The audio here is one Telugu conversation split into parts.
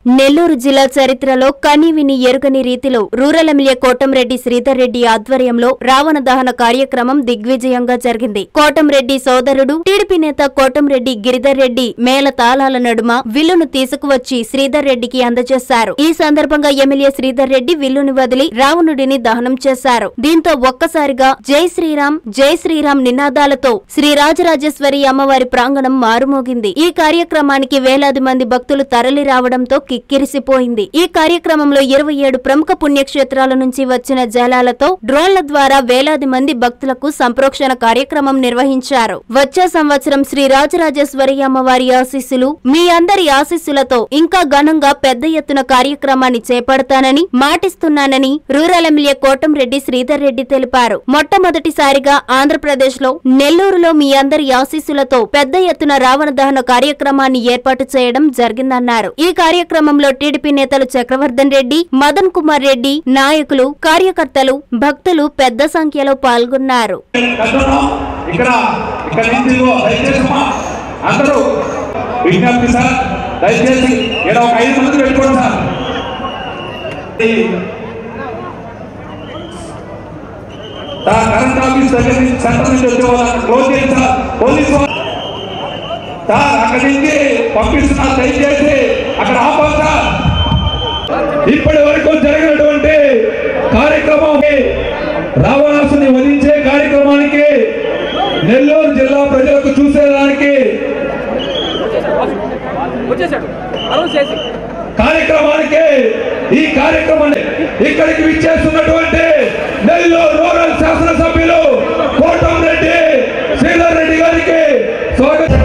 నెల్లూరు జిల్లా చరిత్రలో కనీవిని ఎరుగని రీతిలో రూరల్ ఎమ్మెల్యే కోటంరెడ్డి శ్రీధర్ రెడ్డి ఆధ్వర్యంలో రావణ దహన కార్యక్రమం దిగ్విజయంగా జరిగింది కోటంరెడ్డి సోదరుడు టీడీపీ నేత కోటంరెడ్డి గిరిధర్ రెడ్డి మేళ తాళాల నడుమ విల్లును తీసుకువచ్చి శ్రీధర్ రెడ్డికి అందజేశారు ఈ సందర్భంగా ఎమ్మెల్యే శ్రీధర్ రెడ్డి విల్లుని వదిలి రావణుడిని దహనం చేశారు దీంతో ఒక్కసారిగా జై శ్రీరామ్ జై శ్రీరామ్ నినాదాలతో శ్రీ రాజరాజేశ్వరి అమ్మవారి ప్రాంగణం మారుమోగింది ఈ కార్యక్రమానికి వేలాది మంది భక్తులు తరలి రావడంతో కిక్కిరిసిపోయింది ఈ కార్యక్రమంలో ఇరవై ఏడు ప్రముఖ పుణ్యక్షేత్రాల నుంచి వచ్చిన జలాలతో డ్రోన్ల ద్వారా వేలాది మంది భక్తులకు సంప్రోక్షణ కార్యక్రమం నిర్వహించారు వచ్చే సంవత్సరం శ్రీ రాజరాజేశ్వరి అమ్మవారి ఆశీస్సులు మీ అందరి ఆశీస్సులతో ఇంకా ఘనంగా పెద్ద ఎత్తున కార్యక్రమాన్ని చేపడతానని మాటిస్తున్నానని రూరల్ ఎమ్మెల్యే కోటంరెడ్డి శ్రీధర్ రెడ్డి తెలిపారు మొట్టమొదటిసారిగా ఆంధ్రప్రదేశ్ లో నెల్లూరులో మీ అందరి ఆశీస్సులతో పెద్ద ఎత్తున రావణ దహన కార్యక్రమాన్ని ఏర్పాటు చేయడం జరిగిందన్నారు ఈ కార్యక్రమంలో టీడీపీ నేతలు చక్రవర్ధన్ రెడ్డి మదన్ కుమార్ రెడ్డి నాయకులు కార్యకర్తలు భక్తులు పెద్ద సంఖ్యలో పాల్గొన్నారు కట్టడం ఇక్కడ ఇక్కడ నుంచి ఇదిగో దయచేసి అమ్మా, అందరూ విజ్ఞప్తి సార్ దయచేసి ఇక్కడ ఒక ఐదు మంది పెట్టుకోండి సార్ ఈ ఆ కరెంట్ ఆఫీస్ దగ్గర నుంచి సెంటర్ నుంచి వచ్చే వాళ్ళని క్లోజ్ చేయండి సార్ పోలీసు వాళ్ళు- సార్ అక్కడి నుంచి పంపిస్తున్నారు దయచేసి అక్కడ ఆపండి సార్ ఇప్పటి వరకు జరిగినటువంటి కార్యక్రమం రావణాసుని వధించే కార్యక్రమానికి నెల్లూరు జిల్లా ప్రజలకు చూసేదానికి వచ్చేసాడు అనౌన్స్ చేసి కార్యక్రమానికి ఈ కార్యక్రమాన్ని ఇక్కడికి విచ్చేస్తున్నటువంటి నెల్లూరు రూరల్ శాసనసభ్యులు కోటంరెడ్డి శ్రీధర్ రెడ్డి గారికి స్వాగతం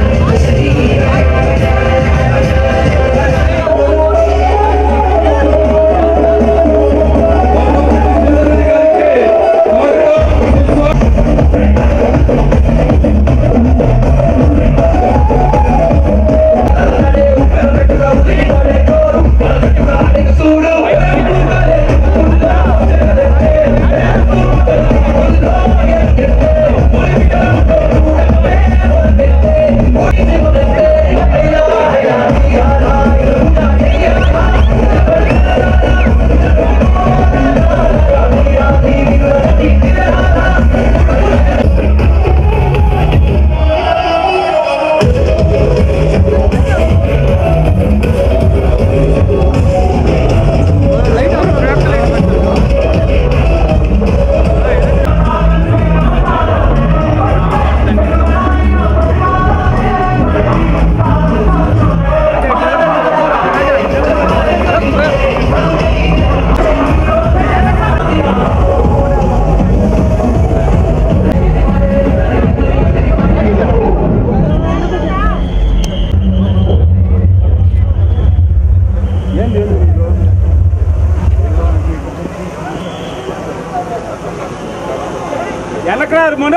వెనకరారు మొన్న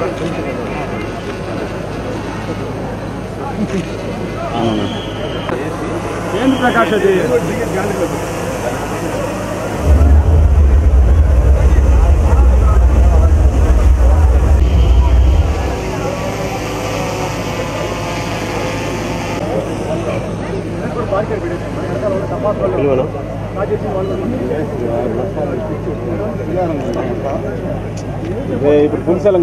ఏంది ప్రకాష్ అది ఇప్పుడు పులిసెల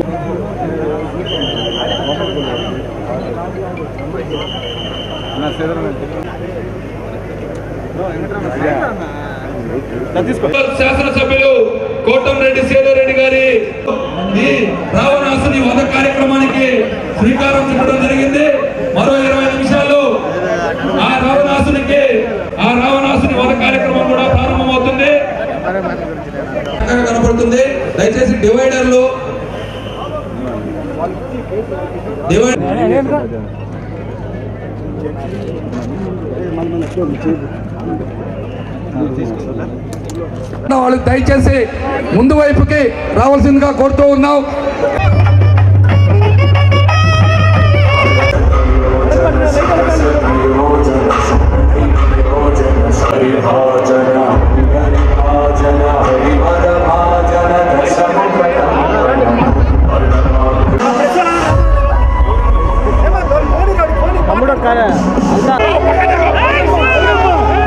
శాసనసభ్యులు కోటంరెడ్డి సేదరెడ్డి గారి ఈ రావణాసుని వధ కార్యక్రమానికి శ్రీకారం చుట్టడం జరిగింది మరో ఇరవై నిమిషాలు ఆ రావణాసునికి ఆ రావణాసుని వధ కార్యక్రమం కూడా ప్రారంభమవుతుంది చక్కగా కనపడుతుంది దయచేసి డివైడర్లు డివైడర్ వాళ్ళు దయచేసి ముందు వైపుకి రావాల్సిందిగా కోరుతూ ఉన్నాం తమ్ముడు అంతా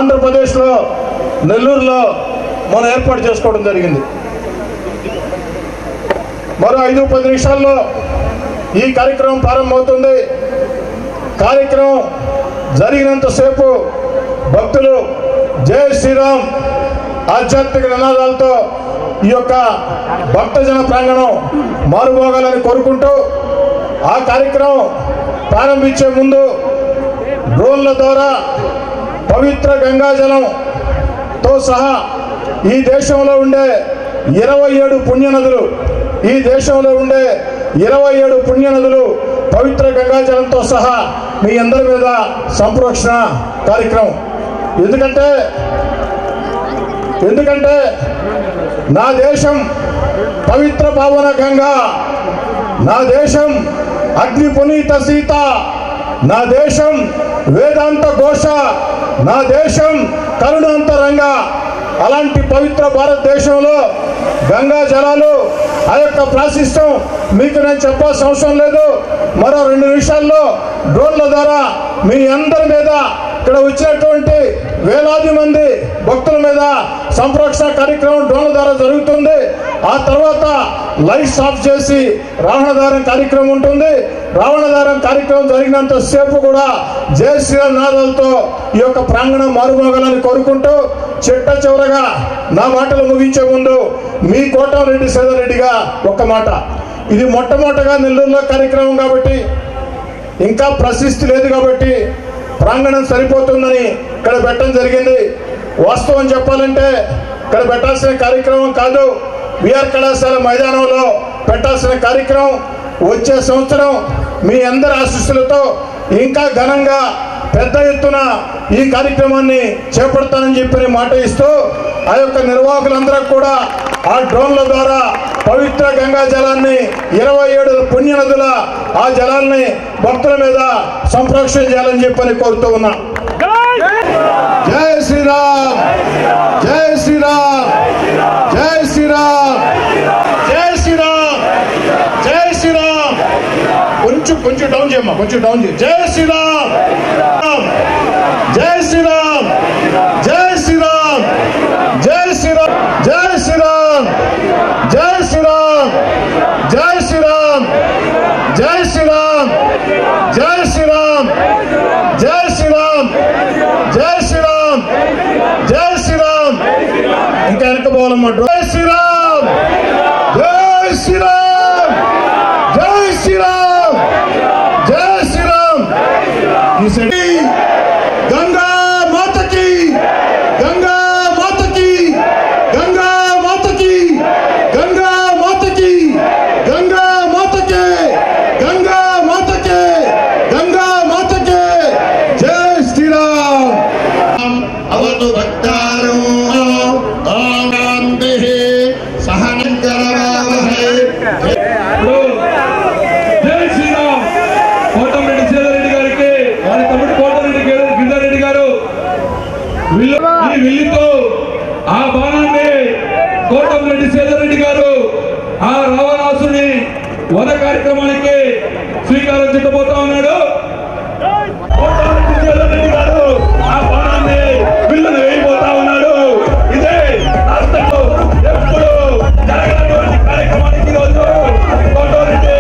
ఆంధ్రప్రదేశ్లో నెల్లూరులో మనం ఏర్పాటు చేసుకోవడం జరిగింది మరో ఐదు పది నిమిషాల్లో ఈ కార్యక్రమం ప్రారంభమవుతుంది కార్యక్రమం జరిగినంతసేపు భక్తులు జై శ్రీరామ్ ఆధ్యాత్మిక నినాదాలతో ఈ యొక్క భక్తజన ప్రాంగణం మారుమోగాలని కోరుకుంటూ ఆ కార్యక్రమం ప్రారంభించే ముందు డ్రోన్ల ద్వారా పవిత్ర గంగాజలంతో సహా ఈ దేశంలో ఉండే ఇరవై ఏడు పుణ్యనదులు ఈ దేశంలో ఉండే ఇరవై ఏడు పుణ్యనదులు పవిత్ర గంగాజలంతో సహా మీ అందరి మీద సంప్రోక్షణ కార్యక్రమం ఎందుకంటే ఎందుకంటే నా దేశం పవిత్ర పావన గంగా నా దేశం అగ్ని పునీత సీత నా దేశం వేదాంత ఘోష నా దేశం కరుణాంతరంగ అలాంటి పవిత్ర భారతదేశంలో గంగా జలాలు ఆ యొక్క ప్రాశిష్టం మీకు నేను చెప్పాల్సిన అవసరం లేదు మరో రెండు నిమిషాల్లో డ్రోన్ల ద్వారా మీ అందరి మీద ఇక్కడ వచ్చినటువంటి వేలాది మంది భక్తుల మీద సంప్రోక్షణ కార్యక్రమం డ్రోన్ల ద్వారా జరుగుతుంది ఆ తర్వాత లైట్స్ ఆఫ్ చేసి రావణదారం కార్యక్రమం ఉంటుంది రావణదారం కార్యక్రమం జరిగినంత సేపు కూడా జయ శ్రీరామ్ నాదాలతో ఈ యొక్క ప్రాంగణం మారుమోగాలని కోరుకుంటూ చిట్ట చివరగా నా మాటలు ముగించే ముందు మీ కోటమిరెడ్డి సేదరెడ్డిగా ఒక్క మాట ఇది మొట్టమొదటగా నెల్లూరులో కార్యక్రమం కాబట్టి ఇంకా ప్రశస్తి లేదు కాబట్టి ప్రాంగణం సరిపోతుందని ఇక్కడ పెట్టడం జరిగింది వాస్తవం చెప్పాలంటే ఇక్కడ పెట్టాల్సిన కార్యక్రమం కాదు విఆర్ కళాశాల మైదానంలో పెట్టాల్సిన కార్యక్రమం వచ్చే సంవత్సరం మీ అందరి ఆశీస్సులతో ఇంకా ఘనంగా పెద్ద ఎత్తున ఈ కార్యక్రమాన్ని చేపడతానని చెప్పి మాట ఇస్తూ ఆ యొక్క నిర్వాహకులందరూ కూడా ఆ డ్రోన్ల ద్వారా పవిత్ర గంగా జలాన్ని ఇరవై ఏడు పుణ్యనదుల ఆ జలాల్ని భక్తుల మీద సంప్రోక్షణ చేయాలని చెప్పని కోరుతూ ఉన్నా జై శ్రీరామ్ జై శ్రీరామ్ జై శ్రీరామ్ జై శ్రీరామ్ జై శ్రీరామ్ కొంచెం కొంచెం డౌన్ చేయమ్మా కొంచెం డౌన్ చేయ జై శ్రీరామ్ జై శ్రీరామ్ జై శ్రీరామ్ జై శ్రీరామ్ జై శ్రీరామ్ జై శ్రీరామ్ జై శ్రీరామ్ జై శ్రీరామ్ జై శ్రీరామ్ జై శ్రీరామ్ జై శ్రీరామ్ జై శ్రీరామ్ ఇంకా వెనక పోవాలన్నమాట జై శ్రీరామ్ జై శ్రీరామ్ జై శ్రీరామ్ జై శ్రీరామ్ ఈ సైడ్ గంగా మాతకి గంగా మాతకి గంగా మాతకి గంగా మాతకి గంగా మాతకే గంగా మాతకే గంగా మాతకే జై శ్రీరామ్ అవతు భక్తారం ఆనందిః సహనం కరవావహై ఇప్పుడు జై శ్రీరామ్ కోటమిరెడ్డి సీతారెడ్డి గారికి వారి తమ్ముడు కోటమిరెడ్డి గిరి- గిరిధారెడ్డి గారు విల్లు ఈ విల్లుతో ఆ బాణాన్ని కోటమిరెడ్డి సీతారెడ్డి గారు ఆ రావణాసుని వధ కార్యక్రమానికి శ్రీకారం చుట్టబోతా ఉన్నాడు కోటమిరెడ్డి సీతారెడ్డి గారు ఆ బాణాన్ని విల్లును వేయబోతా ఉన్నాడు ఇదే రాష్ట్రంలో ఎప్పుడు జరగనటువంటి కార్యక్రమానికి ఈరోజు కోటమిరెడ్డి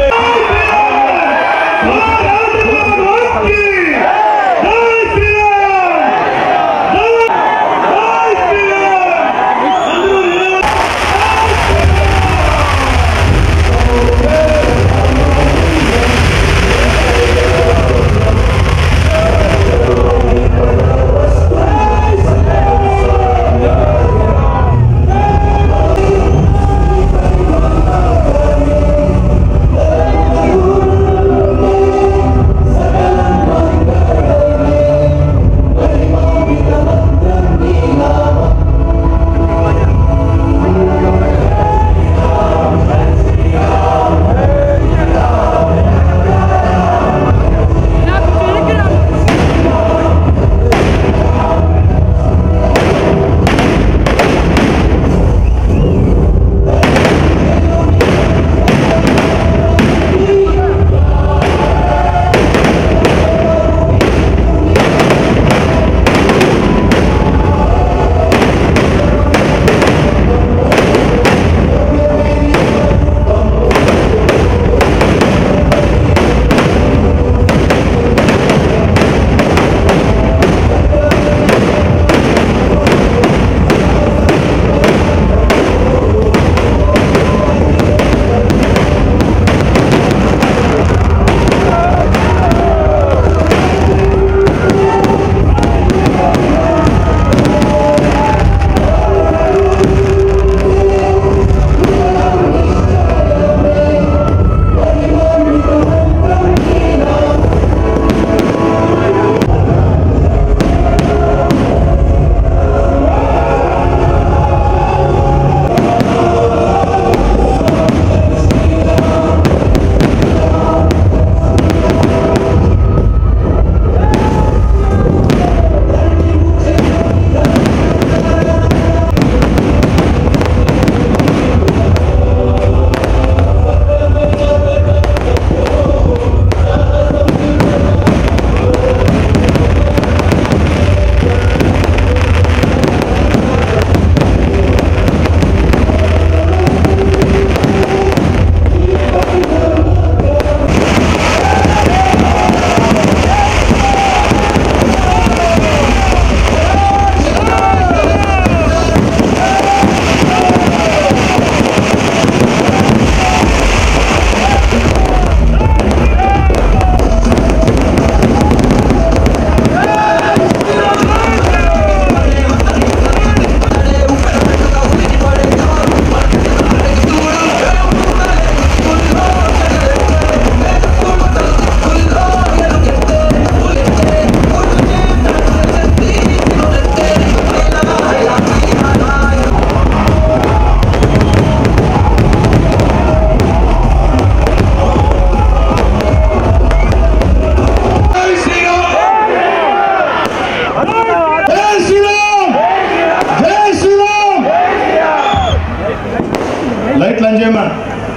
జై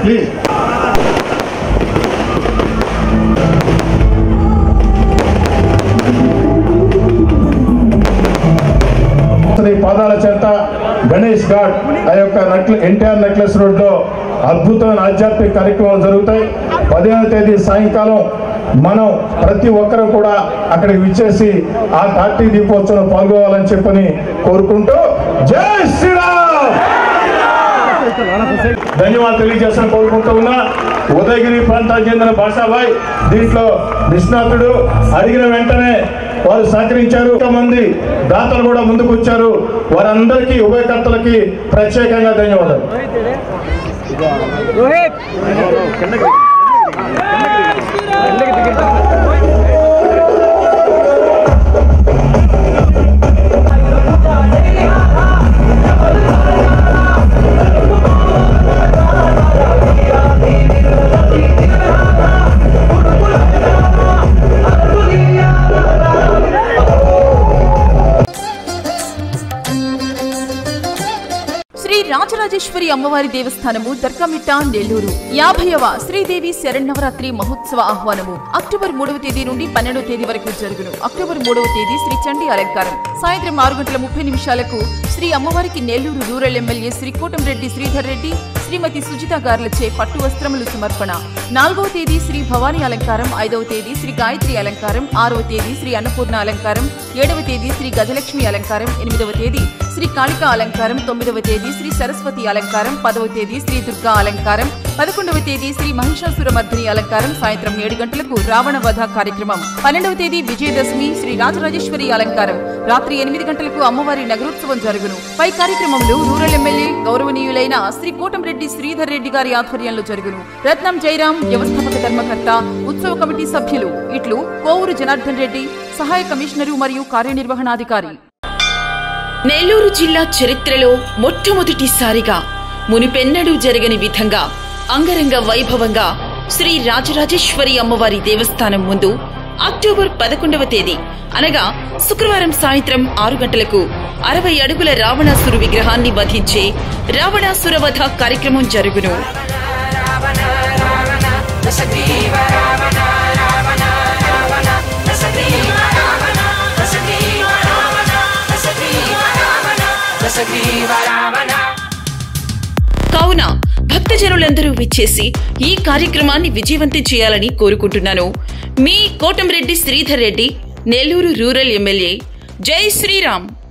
ప్లీజ్ శ్రీ పాదాల చెంత గణేష్ ఘాట్ ఆ యొక్క నక్ల ఎన్టీఆర్ నెక్లెస్ రోడ్ లో అద్భుతమైన ఆధ్యాత్మిక కార్యక్రమాలు జరుగుతాయి పదిహేనవ తేదీ సాయంకాలం మనం ప్రతి ఒక్కరూ కూడా అక్కడికి విచ్చేసి ఆ కార్తీక దీపోత్సవం పాల్గొవాలని చెప్పని కోరుకుంటూ జై శ్రీరామ్ ధన్యవాదాలు తెలియజేస్తాను కోరుకుంటూ ఉన్నా ఉదయగిరి ప్రాంతానికి చెందిన భాషాబాయ్ దీంట్లో నిష్ణాతుడు అడిగిన వెంటనే వారు సహకరించారు మంది దాతలు కూడా ముందుకు వచ్చారు వారందరికీ ఉభయకర్తలకి ప్రత్యేకంగా ధన్యవాదాలు రోహిత్ శ్రీ రాజరాజేశ్వరి అమ్మవారి దేవస్థానము దర్గమిట్ట నెల్లూరు యాభైవ శ్రీదేవి శరణవరాత్రి మహోత్సవ ఆహ్వానము అక్టోబర్ మూడవ తేదీ నుండి పన్నెండవ తేదీ వరకు జరుగును అక్టోబర్ మూడవ తేదీ శ్రీ చండీ అలంకారం సాయంత్రం ఆరు గంటల ముప్పై నిమిషాలకు శ్రీ అమ్మవారికి నెల్లూరు రూరల్ ఎమ్మెల్యే శ్రీ కోటంరెడ్డి శ్రీధర్ రెడ్డి శ్రీమతి సుజిత గార్లచే పట్టు వస్త్రములు సమర్పణ నాలుగవ తేదీ శ్రీ భవానీ అలంకారం ఐదవ తేదీ శ్రీ గాయత్రి అలంకారం ఆరవ తేదీ శ్రీ అన్నపూర్ణ అలంకారం ఏడవ తేదీ శ్రీ గజలక్ష్మి అలంకారం ఎనిమిదవ తేదీ శ్రీ కాళికా అలంకారం తొమ్మిదవ తేదీ శ్రీ సరస్వతి అలంకారం పదవ తేదీ శ్రీ దుర్గా అలంకారం పదకొండవ తేదీ శ్రీ మహిషాసురమర్దిని అలంకారం సాయంత్రం ఏడు గంటలకు రావణ వధ కార్యక్రమం పన్నెండవ తేదీ విజయదశమి శ్రీ రాజరాజేశ్వరి అలంకారం రాత్రి ఎనిమిది గంటలకు అమ్మవారి నగరోత్సవం జరుగును పై కార్యక్రమంలో రూరల్ ఎమ్మెల్యే గౌరవనీయులైన శ్రీ కోటంరెడ్డి శ్రీధర్ రెడ్డి గారి ఆధ్వర్యంలో జరుగును రత్నం జయరాం వ్యవస్థాపక ధర్మకర్త ఉత్సవ కమిటీ సభ్యులు ఇట్లు కోవూరు జనార్దన్ రెడ్డి సహాయ కమిషనరు మరియు కార్యనిర్వహణాధికారి నెల్లూరు జిల్లా చరిత్రలో మొట్టమొదటిసారిగా మునిపెన్నడూ జరగని విధంగా అంగరంగ వైభవంగా శ్రీ రాజరాజేశ్వరి అమ్మవారి దేవస్థానం ముందు అక్టోబర్ పదకొండవ తేదీ అనగా శుక్రవారం సాయంత్రం ఆరు గంటలకు అరవై అడుగుల రావణాసురు విగ్రహాన్ని వధించే రావణాసుర వధ కార్యక్రమం జరుగును కావున భక్తజనులందరూ విచ్చేసి ఈ కార్యక్రమాన్ని విజయవంతం చేయాలని కోరుకుంటున్నాను మీ కోటంరెడ్డి శ్రీధర్ రెడ్డి నెల్లూరు రూరల్ ఎమ్మెల్యే జై శ్రీరామ్